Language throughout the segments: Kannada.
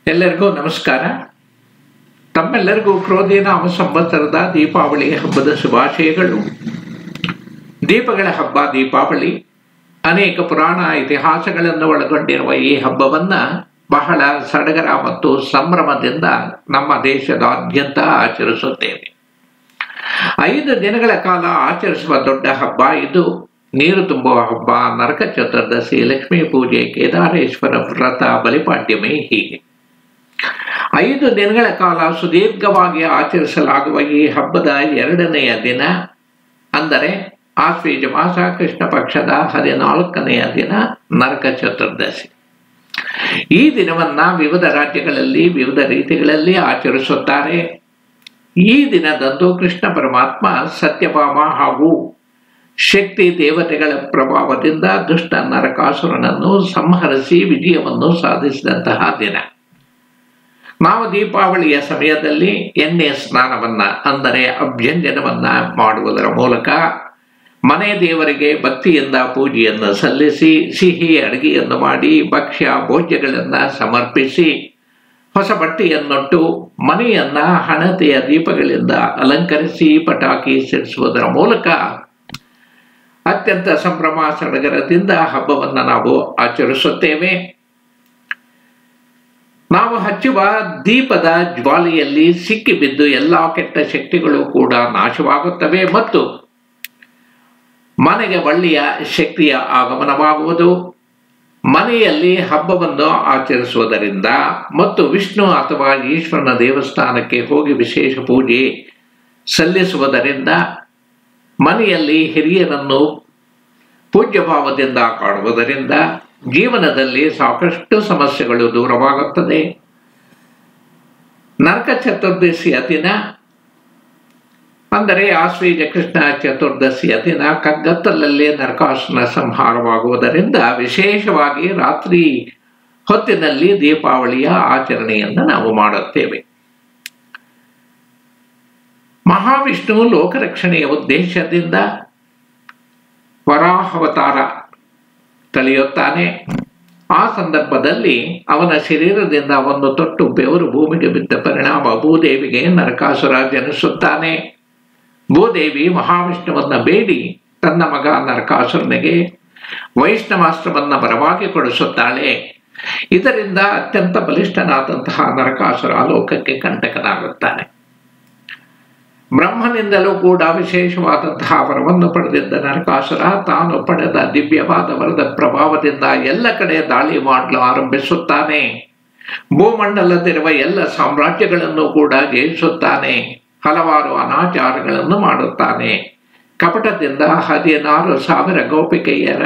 ಎಲ್ಲರಿಗೂ ನಮಸ್ಕಾರ ತಮ್ಮೆಲ್ಲರಿಗೂ ಕ್ರೋಧಿ ನಾಮ ಸಂವತ್ಸರದ ದೀಪಾವಳಿ ಹಬ್ಬದ ಶುಭಾಶಯಗಳು ದೀಪಗಳ ಹಬ್ಬ ದೀಪಾವಳಿ ಅನೇಕ ಪುರಾಣ ಇತಿಹಾಸಗಳನ್ನು ಒಳಗೊಂಡಿರುವ ಈ ಹಬ್ಬವನ್ನ ಬಹಳ ಸಡಗರ ಮತ್ತು ಸಂಭ್ರಮದಿಂದ ನಮ್ಮ ದೇಶದಾದ್ಯಂತ ಆಚರಿಸುತ್ತೇವೆ ಐದು ದಿನಗಳ ಕಾಲ ಆಚರಿಸುವ ದೊಡ್ಡ ಹಬ್ಬ ಇದು ನೀರು ತುಂಬುವ ಹಬ್ಬ ನರಕ ಚತುರ್ದಶಿ ಲಕ್ಷ್ಮೀ ಪೂಜೆ ಕೇದಾರೇಶ್ವರ ವ್ರತ ಬಲಿಪಾಡ್ಯಮಿ ಹೀಗೆ ಐದು ದಿನಗಳ ಕಾಲ ಸುದೀರ್ಘವಾಗಿ ಆಚರಿಸಲಾಗುವ ಈ ಹಬ್ಬದ ಎರಡನೆಯ ದಿನ ಅಂದರೆ ಆಶ್ವೀಜ ಮಾಸ ಕೃಷ್ಣ ಪಕ್ಷದ ಹದಿನಾಲ್ಕನೆಯ ದಿನ ನರಕ ಚತುರ್ದಶಿ ಈ ದಿನವನ್ನ ವಿವಿಧ ರಾಜ್ಯಗಳಲ್ಲಿ ವಿವಿಧ ರೀತಿಗಳಲ್ಲಿ ಆಚರಿಸುತ್ತಾರೆ ಈ ದಿನದಂದು ಕೃಷ್ಣ ಪರಮಾತ್ಮ ಸತ್ಯಭಾಮ ಹಾಗೂ ಶಕ್ತಿ ದೇವತೆಗಳ ಪ್ರಭಾವದಿಂದ ದುಷ್ಟ ನರಕಾಸುರನನ್ನು ಸಂಹರಿಸಿ ವಿಜಯವನ್ನು ಸಾಧಿಸಿದಂತಹ ದಿನ ನಾವು ದೀಪಾವಳಿಯ ಸಮಯದಲ್ಲಿ ಎಣ್ಣೆ ಸ್ನಾನವನ್ನ ಅಂದರೆ ಅಭ್ಯಂಜನವನ್ನ ಮಾಡುವುದರ ಮೂಲಕ ಮನೆ ದೇವರಿಗೆ ಭಕ್ತಿಯಿಂದ ಪೂಜೆಯನ್ನು ಸಲ್ಲಿಸಿ ಸಿಹಿ ಅಡುಗೆಯನ್ನು ಮಾಡಿ ಭಕ್ಷ್ಯ ಭೋಜ್ಯಗಳನ್ನು ಸಮರ್ಪಿಸಿ ಹೊಸ ಬಟ್ಟೆಯನ್ನೊಟ್ಟು ಮನೆಯನ್ನ ಹಣತೆಯ ದೀಪಗಳಿಂದ ಅಲಂಕರಿಸಿ ಪಟಾಕಿ ಸಿಡಿಸುವುದರ ಮೂಲಕ ಅತ್ಯಂತ ಸಂಭ್ರಮ ಸಡಗರದಿಂದ ಹಬ್ಬವನ್ನು ನಾವು ಆಚರಿಸುತ್ತೇವೆ ನಾವು ಹಚ್ಚುವ ದೀಪದ ಜ್ವಾಲೆಯಲ್ಲಿ ಸಿಕ್ಕಿಬಿದ್ದು ಎಲ್ಲ ಕೆಟ್ಟ ಶಕ್ತಿಗಳು ಕೂಡ ನಾಶವಾಗುತ್ತವೆ ಮತ್ತು ಮನೆಗೆ ಒಳ್ಳೆಯ ಶಕ್ತಿಯ ಆಗಮನವಾಗುವುದು ಮನೆಯಲ್ಲಿ ಹಬ್ಬವನ್ನು ಆಚರಿಸುವುದರಿಂದ ಮತ್ತು ವಿಷ್ಣು ಅಥವಾ ಈಶ್ವರನ ದೇವಸ್ಥಾನಕ್ಕೆ ಹೋಗಿ ವಿಶೇಷ ಪೂಜೆ ಸಲ್ಲಿಸುವುದರಿಂದ ಮನೆಯಲ್ಲಿ ಹಿರಿಯರನ್ನು ಪೂಜ್ಯಭಾವದಿಂದ ಕಾಣುವುದರಿಂದ ಜೀವನದಲ್ಲಿ ಸಾಕಷ್ಟು ಸಮಸ್ಯೆಗಳು ದೂರವಾಗುತ್ತದೆ ನರಕ ಚತುರ್ದಶಿಯ ದಿನ ಅಂದರೆ ಆಶ್ವೀಜ ಕೃಷ್ಣ ಚತುರ್ದಶಿಯ ದಿನ ಕಗ್ಗತ್ತಲಲ್ಲೇ ನರಕಾಸುರನ ಸಂಹಾರವಾಗುವುದರಿಂದ ವಿಶೇಷವಾಗಿ ರಾತ್ರಿ ಹೊತ್ತಿನಲ್ಲಿ ದೀಪಾವಳಿಯ ಆಚರಣೆಯನ್ನು ನಾವು ಮಾಡುತ್ತೇವೆ ಮಹಾವಿಷ್ಣು ಲೋಕರಕ್ಷಣೆಯ ಉದ್ದೇಶದಿಂದ ವರಾಹವತಾರ ತಳೆಯುತ್ತಾನೆ ಆ ಸಂದರ್ಭದಲ್ಲಿ ಅವನ ಶರೀರದಿಂದ ಒಂದು ತೊಟ್ಟು ಬೆವರು ಭೂಮಿಗೆ ಬಿದ್ದ ಪರಿಣಾಮ ಭೂದೇವಿಗೆ ನರಕಾಸುರ ಜನಿಸುತ್ತಾನೆ ಭೂದೇವಿ ಮಹಾವಿಷ್ಣುವನ್ನ ಬೇಡಿ ತನ್ನ ಮಗ ನರಕಾಸುರನಿಗೆ ವೈಷ್ಣವಾಸ್ತ್ರವನ್ನ ಬರವಾಗಿ ಕೊಡಿಸುತ್ತಾಳೆ ಇದರಿಂದ ಅತ್ಯಂತ ಬಲಿಷ್ಠನಾದಂತಹ ನರಕಾಸುರ ಲೋಕಕ್ಕೆ ಕಂಟಕನಾಗುತ್ತಾನೆ ಬ್ರಹ್ಮನಿಂದಲೂ ಕೂಡ ವಿಶೇಷವಾದಂತಹ ವರವನ್ನು ಪಡೆದಿದ್ದ ನರಕಾಸುರ ತಾನು ಪಡೆದ ದಿವ್ಯವಾದ ವರದ ಪ್ರಭಾವದಿಂದ ಎಲ್ಲ ಕಡೆ ದಾಳಿ ಮಾಡಲು ಆರಂಭಿಸುತ್ತಾನೆ ಭೂಮಂಡಲದಲ್ಲಿರುವ ಎಲ್ಲ ಸಾಮ್ರಾಜ್ಯಗಳನ್ನು ಕೂಡ ಜಯಿಸುತ್ತಾನೆ ಹಲವಾರು ಅನಾಚಾರಗಳನ್ನು ಮಾಡುತ್ತಾನೆ ಕಪಟದಿಂದ ಹದಿನಾರು ಸಾವಿರ ಗೋಪಿಕೆಯರ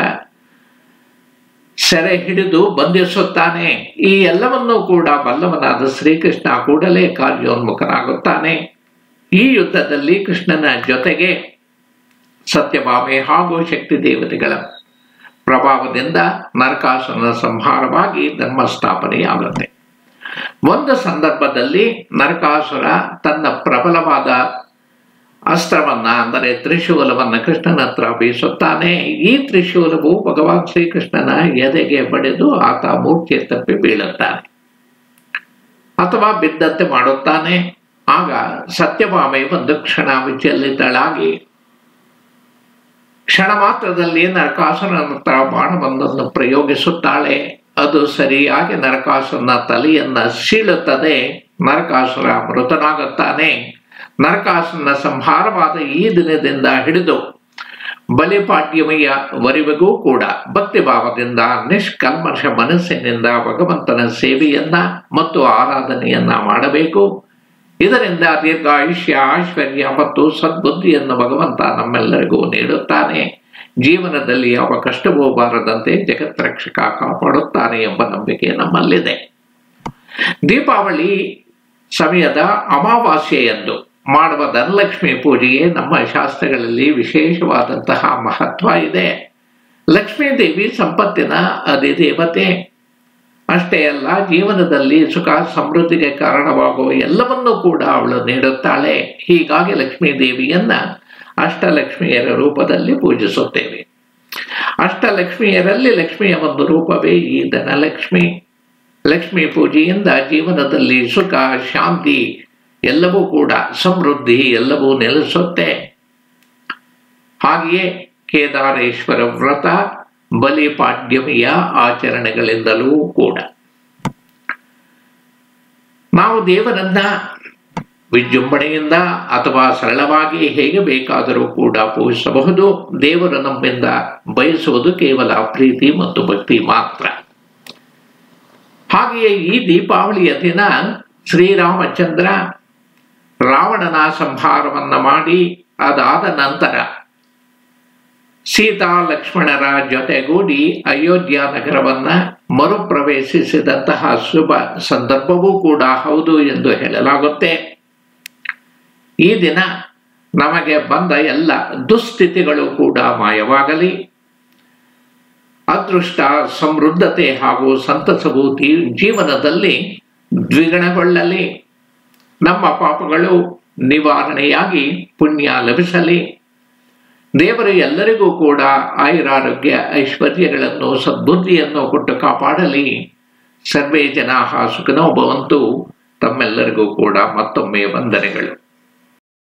ಸೆರೆ ಹಿಡಿದು ಬಂಧಿಸುತ್ತಾನೆ ಈ ಎಲ್ಲವನ್ನೂ ಕೂಡ ಬಲ್ಲವನಾದ ಶ್ರೀಕೃಷ್ಣ ಕೂಡಲೇ ಕಾರ್ಯೋನ್ಮುಖನಾಗುತ್ತಾನೆ ಈ ಯುದ್ಧದಲ್ಲಿ ಕೃಷ್ಣನ ಜೊತೆಗೆ ಸತ್ಯಭಾಮೆ ಹಾಗೂ ಶಕ್ತಿ ದೇವತೆಗಳ ಪ್ರಭಾವದಿಂದ ನರಕಾಸುರನ ಸಂಹಾರವಾಗಿ ಧರ್ಮ ಸ್ಥಾಪನೆಯಾಗುತ್ತೆ ಒಂದು ಸಂದರ್ಭದಲ್ಲಿ ನರಕಾಸುರ ತನ್ನ ಪ್ರಬಲವಾದ ಅಸ್ತ್ರವನ್ನ ಅಂದರೆ ತ್ರಿಶೂಲವನ್ನ ಕೃಷ್ಣನ ಹತ್ರ ಬೀಸುತ್ತಾನೆ ಈ ತ್ರಿಶೂಲವು ಭಗವಾನ್ ಶ್ರೀಕೃಷ್ಣನ ಎದೆಗೆ ಬಡಿದು ಆತ ಮೂರ್ಛೆ ತಪ್ಪಿ ಬೀಳುತ್ತಾನೆ ಅಥವಾ ಬಿದ್ದಂತೆ ಮಾಡುತ್ತಾನೆ ಆಗ ಸತ್ಯಭಾಮೆ ಒಂದು ಕ್ಷಣ ವಿಚಲಿತಳಾಗಿ ಕ್ಷಣ ಮಾತ್ರದಲ್ಲಿ ನರಕಾಸುರನ ಹತ್ರ ಬಾಣವೊಂದನ್ನು ಪ್ರಯೋಗಿಸುತ್ತಾಳೆ ಅದು ಸರಿಯಾಗಿ ನರಕಾಸುರನ ತಲೆಯನ್ನ ಸೀಳುತ್ತದೆ ನರಕಾಸುರ ಮೃತನಾಗುತ್ತಾನೆ ನರಕಾಸುರನ ಸಂಹಾರವಾದ ಈ ದಿನದಿಂದ ಹಿಡಿದು ಬಲಿಪಾಡ್ಯಮಯವರೆಗೂ ಕೂಡ ಭಕ್ತಿಭಾವದಿಂದ ನಿಷ್ಕಲ್ಮಶ ಮನಸ್ಸಿನಿಂದ ಭಗವಂತನ ಸೇವೆಯನ್ನ ಮತ್ತು ಆರಾಧನೆಯನ್ನ ಮಾಡಬೇಕು ಇದರಿಂದ ದೀರ್ಘಾಯುಷ್ಯ ಐಶ್ವರ್ಯ ಮತ್ತು ಸದ್ಬುದ್ಧಿಯನ್ನು ಭಗವಂತ ನಮ್ಮೆಲ್ಲರಿಗೂ ನೀಡುತ್ತಾನೆ ಜೀವನದಲ್ಲಿ ಯಾವ ಕಷ್ಟವೂ ಬಾರದಂತೆ ಜಗತ್ರಕ್ಷಕ ಕಾಪಾಡುತ್ತಾನೆ ಎಂಬ ನಂಬಿಕೆ ನಮ್ಮಲ್ಲಿದೆ ದೀಪಾವಳಿ ಸಮಯದ ಅಮಾವಾಸ್ಯೆಯಂದು ಮಾಡುವ ಧನಲಕ್ಷ್ಮಿ ಪೂಜೆಗೆ ನಮ್ಮ ಶಾಸ್ತ್ರಗಳಲ್ಲಿ ವಿಶೇಷವಾದಂತಹ ಮಹತ್ವ ಇದೆ ಲಕ್ಷ್ಮೀ ದೇವಿ ಸಂಪತ್ತಿನ ಅಧಿದೇವತೆ ಅಷ್ಟೇ ಅಲ್ಲ ಜೀವನದಲ್ಲಿ ಸುಖ ಸಮೃದ್ಧಿಗೆ ಕಾರಣವಾಗುವ ಎಲ್ಲವನ್ನೂ ಕೂಡ ಅವಳು ನೀಡುತ್ತಾಳೆ ಹೀಗಾಗಿ ಲಕ್ಷ್ಮೀ ದೇವಿಯನ್ನ ಅಷ್ಟಲಕ್ಷ್ಮಿಯರ ರೂಪದಲ್ಲಿ ಪೂಜಿಸುತ್ತೇವೆ ಅಷ್ಟಲಕ್ಷ್ಮಿಯರಲ್ಲಿ ಲಕ್ಷ್ಮಿಯ ಒಂದು ರೂಪವೇ ಈ ಧನಲಕ್ಷ್ಮಿ ಲಕ್ಷ್ಮೀ ಪೂಜೆಯಿಂದ ಜೀವನದಲ್ಲಿ ಸುಖ ಶಾಂತಿ ಎಲ್ಲವೂ ಕೂಡ ಸಮೃದ್ಧಿ ಎಲ್ಲವೂ ನೆಲೆಸುತ್ತೆ ಹಾಗೆಯೇ ಕೇದಾರೇಶ್ವರ ವ್ರತ ಬಲಿಪಾಡ್ಯಮಿಯ ಆಚರಣೆಗಳಿಂದಲೂ ಕೂಡ ನಾವು ದೇವರನ್ನ ವಿಜೃಂಭಣೆಯಿಂದ ಅಥವಾ ಸರಳವಾಗಿ ಹೇಗೆ ಬೇಕಾದರೂ ಕೂಡ ಪೂಜಿಸಬಹುದು ದೇವರು ನಮ್ಮಿಂದ ಬಯಸುವುದು ಕೇವಲ ಪ್ರೀತಿ ಮತ್ತು ಭಕ್ತಿ ಮಾತ್ರ ಹಾಗೆಯೇ ಈ ದೀಪಾವಳಿಯ ದಿನ ಶ್ರೀರಾಮಚಂದ್ರ ರಾವಣನ ಸಂಹಾರವನ್ನ ಮಾಡಿ ಅದಾದ ನಂತರ ಸೀತಾ ಲಕ್ಷ್ಮಣರ ಜೊತೆಗೂಡಿ ಅಯೋಧ್ಯ ನಗರವನ್ನ ಮರುಪ್ರವೇಶಿಸಿದಂತಹ ಶುಭ ಸಂದರ್ಭವೂ ಕೂಡ ಹೌದು ಎಂದು ಹೇಳಲಾಗುತ್ತೆ ಈ ದಿನ ನಮಗೆ ಬಂದ ಎಲ್ಲ ದುಸ್ಥಿತಿಗಳು ಕೂಡ ಮಾಯವಾಗಲಿ ಅದೃಷ್ಟ ಸಮೃದ್ಧತೆ ಹಾಗೂ ಸಂತಸವು ಜೀವನದಲ್ಲಿ ದ್ವಿಗುಣಗೊಳ್ಳಲಿ ನಮ್ಮ ಪಾಪಗಳು ನಿವಾರಣೆಯಾಗಿ ಪುಣ್ಯ ಲಭಿಸಲಿ ದೇವರು ಎಲ್ಲರಿಗೂ ಕೂಡ ಆಯುರಾರೋಗ್ಯ ಐಶ್ವರ್ಯಗಳನ್ನು ಸದ್ಬುದ್ಧಿಯನ್ನು ಕೊಟ್ಟು ಕಾಪಾಡಲಿ ಸರ್ವೇ ಜನ ಸುಖನೋ ಭವಂತು ತಮ್ಮೆಲ್ಲರಿಗೂ ಕೂಡ ಮತ್ತೊಮ್ಮೆ ವಂದನೆಗಳು